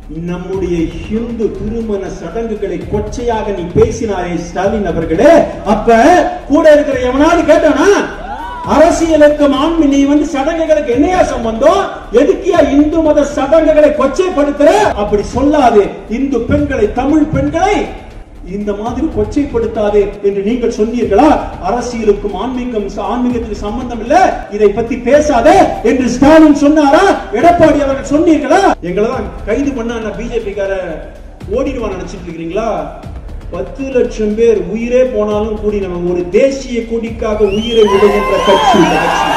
நம்முடைய ஹிந்து திருமண சடங்குகளை கொச்சையாக நீ பேசினாரே ஸ்டாலின் அவர்களே அப்ப கூட இருக்கிற எவனாவது கேட்டானா அரசியலுக்கு ஆண்மை நீ வந்து சடங்குகளுக்கு என்னையா சம்பந்தம் எதுக்கியா இந்து மத சடங்குகளை கொச்சைப்படுத்துற அப்படி சொல்லாது இந்து பெண்களை தமிழ் பெண்களை இந்த மாதிரி கொச்சைப்படுத்தாதே என்று நீங்கள் சொன்னீர்களா அரசியலுக்கும் ஆன்மீகம் ஆன்மீகத்துக்கு சம்பந்தம் இல்ல இதை பத்தி பேசாதே என்று ஸ்டாலின் சொன்னாரா எடப்பாடி அவர்கள் சொன்னீர்களா எங்களை தான் கைது பண்ண பிஜேபி கார ஓடிடுவான் நினைச்சிட்டு இருக்கிறீங்களா பத்து லட்சம் பேர் உயிரே போனாலும் கூடி நம்ம ஒரு தேசிய கொடிக்காக உயிரை விடுகின்ற கட்சி இந்த கட்சி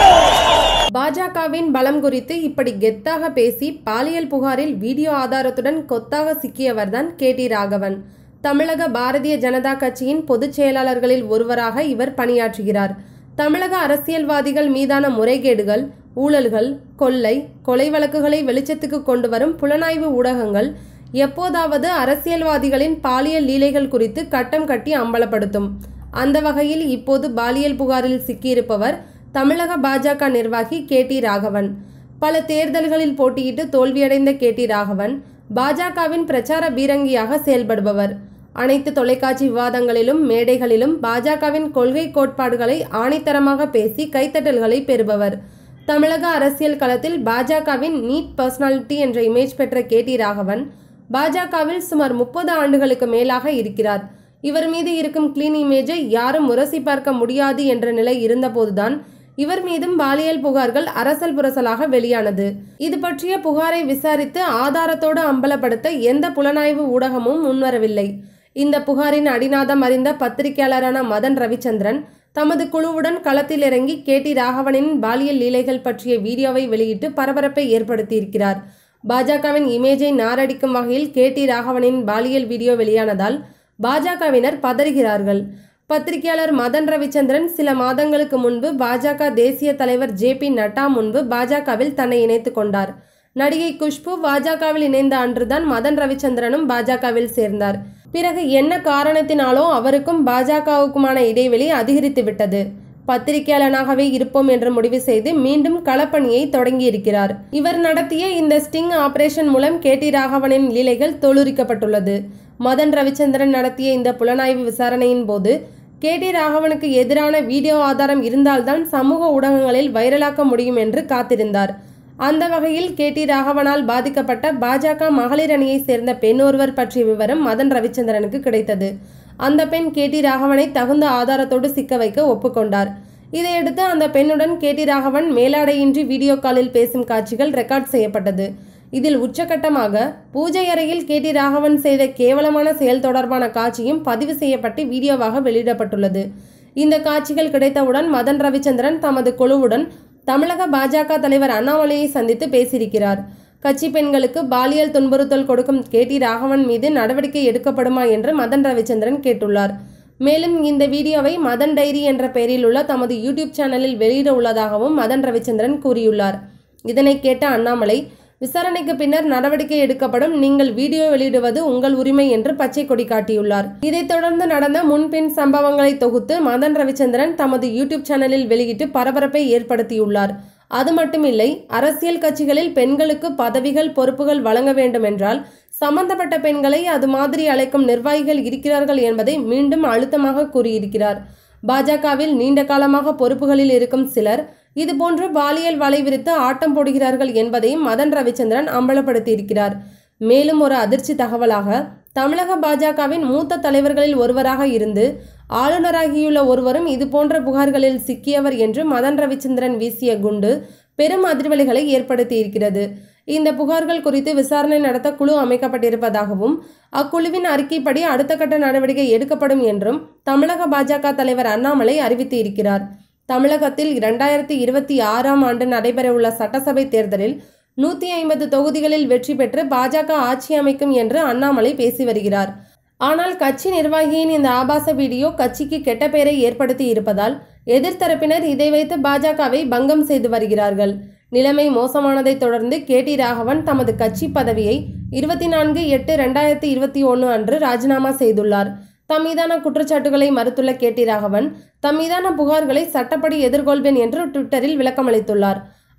பாஜகவின் பலம் குறித்து இப்படி கெத்தாக பேசி பாலியல் புகாரில் வீடியோ ஆதாரத்துடன் கொத்தாக சிக்கியவர்தான் கே டி ராகவன் தமிழக பாரதிய ஜனதா கட்சியின் பொதுச் செயலாளர்களில் ஒருவராக இவர் பணியாற்றுகிறார் தமிழக அரசியல்வாதிகள் மீதான முறைகேடுகள் ஊழல்கள் கொள்ளை கொலை வழக்குகளை வெளிச்சத்துக்கு கொண்டு வரும் புலனாய்வு ஊடகங்கள் எப்போதாவது அரசியல்வாதிகளின் பாலியல் லீலைகள் குறித்து கட்டம் கட்டி அம்பலப்படுத்தும் அந்த வகையில் இப்போது பாலியல் புகாரில் சிக்கியிருப்பவர் தமிழக பாஜக நிர்வாகி கே டி ராகவன் பல தேர்தல்களில் போட்டியிட்டு தோல்வியடைந்த கே டி ராகவன் பாஜகவின் பிரச்சார பீரங்கியாக செயல்படுபவர் அனைத்து தொலைக்காட்சி விவாதங்களிலும் மேடைகளிலும் பாஜகவின் கொள்கை கோட்பாடுகளை ஆணித்தரமாக பேசி கைத்தட்டல்களை பெறுபவர் தமிழக அரசியல் களத்தில் பாஜகவின் நீட் பர்சனாலிட்டி என்ற இமேஜ் பெற்ற கே டி ராகவன் பாஜகவில் சுமார் முப்பது ஆண்டுகளுக்கு மேலாக இருக்கிறார் இவர் மீது இருக்கும் கிளீன் இமேஜை யாரும் உரசி பார்க்க முடியாது என்ற நிலை இருந்தபோதுதான் இவர் மீதும் பாலியல் புகார்கள் அரசல் புரசலாக வெளியானது இது பற்றிய புகாரை விசாரித்து ஆதாரத்தோடு அம்பலப்படுத்த எந்த புலனாய்வு ஊடகமும் முன்வரவில்லை இந்த புகாரின் அடிநாதம் அறிந்த பத்திரிகையாளரான மதன் ரவிச்சந்திரன் தமது குழுவுடன் களத்தில் இறங்கி கே டி ராகவனின் பாலியல் லீலைகள் பற்றிய வீடியோவை வெளியிட்டு பரபரப்பை ஏற்படுத்தியிருக்கிறார் பாஜகவின் இமேஜை நாரடிக்கும் வகையில் கே டி ராகவனின் பாலியல் வீடியோ வெளியானதால் பாஜகவினர் பதறுகிறார்கள் பத்திரிகையாளர் மதன் ரவிச்சந்திரன் சில மாதங்களுக்கு முன்பு பாஜக தேசிய தலைவர் ஜே பி நட்டா முன்பு பாஜகவில் தன்னை இணைத்துக் கொண்டார் நடிகை குஷ்பு பாஜகவில் இணைந்த அன்றுதான் மதன் ரவிச்சந்திரனும் பாஜகவில் சேர்ந்தார் பிறகு என்ன காரணத்தினாலோ அவருக்கும் பாஜகவுக்குமான இடைவெளி அதிகரித்து விட்டது பத்திரிகையாளனாகவே இருப்போம் என்று முடிவு செய்து மீண்டும் களப்பணியை தொடங்கியிருக்கிறார் இவர் நடத்திய இந்த ஸ்டிங் ஆபரேஷன் மூலம் கே டி ராகவனின் லீலைகள் தோலுரிக்கப்பட்டுள்ளது மதன் ரவிச்சந்திரன் நடத்திய இந்த புலனாய்வு விசாரணையின் போது கே டி ராகவனுக்கு எதிரான வீடியோ ஆதாரம் இருந்தால்தான் சமூக ஊடகங்களில் வைரலாக்க முடியும் என்று காத்திருந்தார் அந்த வகையில் கே டி ராகவனால் பாதிக்கப்பட்ட பாஜக மகளிர் அணியை சேர்ந்த பெண் ஒருவர் பற்றிய விவரம் மதன் ரவிச்சந்திரனுக்கு கிடைத்தது அந்த பெண் கே டி ராகவனை தகுந்த ஆதாரத்தோடு சிக்க வைக்க ஒப்புக்கொண்டார் இதையடுத்து அந்த பெண்ணுடன் கே டி ராகவன் மேலாடையின்றி வீடியோ காலில் பேசும் காட்சிகள் ரெக்கார்ட் செய்யப்பட்டது இதில் உச்சகட்டமாக பூஜை அறையில் கே டி ராகவன் செய்த கேவலமான செயல் தொடர்பான காட்சியும் பதிவு செய்யப்பட்டு வீடியோவாக வெளியிடப்பட்டுள்ளது இந்த காட்சிகள் கிடைத்தவுடன் மதன் ரவிச்சந்திரன் தமது குழுவுடன் தமிழக பாஜக தலைவர் அண்ணாமலையை சந்தித்து பேசியிருக்கிறார் கட்சி பெண்களுக்கு பாலியல் துன்புறுத்தல் கொடுக்கும் கே டி ராகவன் மீது நடவடிக்கை எடுக்கப்படுமா என்று மதன் ரவிச்சந்திரன் கேட்டுள்ளார் மேலும் இந்த வீடியோவை மதன் டைரி என்ற பெயரில் உள்ள தமது யூடியூப் சேனலில் வெளியிட உள்ளதாகவும் மதன் ரவிச்சந்திரன் கூறியுள்ளார் இதனை கேட்ட அண்ணாமலை விசாரணைக்கு பின்னர் நடவடிக்கை எடுக்கப்படும் நீங்கள் வீடியோ வெளியிடுவது உங்கள் உரிமை என்று பச்சை கொடி காட்டியுள்ளார் இதைத் தொடர்ந்து நடந்த முன்பின் சம்பவங்களை தொகுத்து மதன் ரவிச்சந்திரன் தமது யூடியூப் சேனலில் வெளியிட்டு பரபரப்பை ஏற்படுத்தியுள்ளார் அது மட்டுமில்லை அரசியல் கட்சிகளில் பெண்களுக்கு பதவிகள் பொறுப்புகள் வழங்க வேண்டும் என்றால் சம்பந்தப்பட்ட பெண்களை அது மாதிரி அழைக்கும் நிர்வாகிகள் இருக்கிறார்கள் என்பதை மீண்டும் அழுத்தமாக கூறியிருக்கிறார் பாஜகவில் நீண்ட காலமாக பொறுப்புகளில் இருக்கும் சிலர் இதுபோன்று பாலியல் வலை விரித்து ஆட்டம் போடுகிறார்கள் என்பதையும் மதன் ரவிச்சந்திரன் அம்பலப்படுத்தியிருக்கிறார் மேலும் ஒரு அதிர்ச்சி தகவலாக தமிழக பாஜகவின் மூத்த தலைவர்களில் ஒருவராக இருந்து ஆளுநராகியுள்ள ஒருவரும் இதுபோன்ற புகார்களில் சிக்கியவர் என்று மதன் ரவிச்சந்திரன் வீசிய குண்டு பெரும் அதிர்வலைகளை ஏற்படுத்தியிருக்கிறது இந்த புகார்கள் குறித்து விசாரணை நடத்த குழு அமைக்கப்பட்டிருப்பதாகவும் அக்குழுவின் அறிக்கைப்படி அடுத்த கட்ட நடவடிக்கை எடுக்கப்படும் என்றும் தமிழக பாஜக தலைவர் அண்ணாமலை அறிவித்து இருக்கிறார் தமிழகத்தில் இரண்டாயிரத்தி இருபத்தி ஆறாம் ஆண்டு நடைபெறவுள்ள சட்டசபை தேர்தலில் நூற்றி ஐம்பது தொகுதிகளில் வெற்றி பெற்று பாஜக ஆட்சி அமைக்கும் என்று அண்ணாமலை பேசி வருகிறார் ஆனால் கட்சி நிர்வாகியின் இந்த ஆபாச வீடியோ கட்சிக்கு கெட்ட பெயரை ஏற்படுத்தி இருப்பதால் எதிர்த்தரப்பினர் இதை வைத்து பாஜகவை பங்கம் செய்து வருகிறார்கள் நிலைமை மோசமானதை தொடர்ந்து கே டி ராகவன் தமது கட்சி பதவியை இருபத்தி நான்கு எட்டு ரெண்டாயிரத்தி இருபத்தி ஒன்று அன்று ராஜினாமா செய்துள்ளார் தம் மீதான குற்றச்சாட்டுகளை மறுத்துள்ள கே டி ராகவன் தம் மீதான புகார்களை சட்டப்படி எதிர்கொள்வேன் என்று ட்விட்டரில் விளக்கமளித்துள்ளார்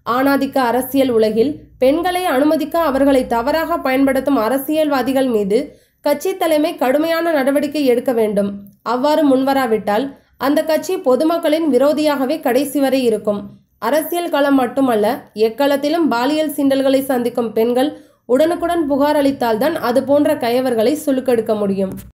ஆணாதிக்க அரசியல் உலகில் பெண்களை அனுமதிக்க அவர்களை தவறாக பயன்படுத்தும் அரசியல்வாதிகள் மீது கட்சி தலைமை கடுமையான நடவடிக்கை எடுக்க வேண்டும் அவ்வாறு முன்வராவிட்டால் அந்த கட்சி பொதுமக்களின் விரோதியாகவே கடைசி வரை இருக்கும் அரசியல் களம் மட்டுமல்ல எக்களத்திலும் பாலியல் சீண்டல்களை சந்திக்கும் பெண்கள் உடனுக்குடன் புகார் அளித்தால்தான் அது போன்ற கயவர்களை சுலுக்கெடுக்க முடியும்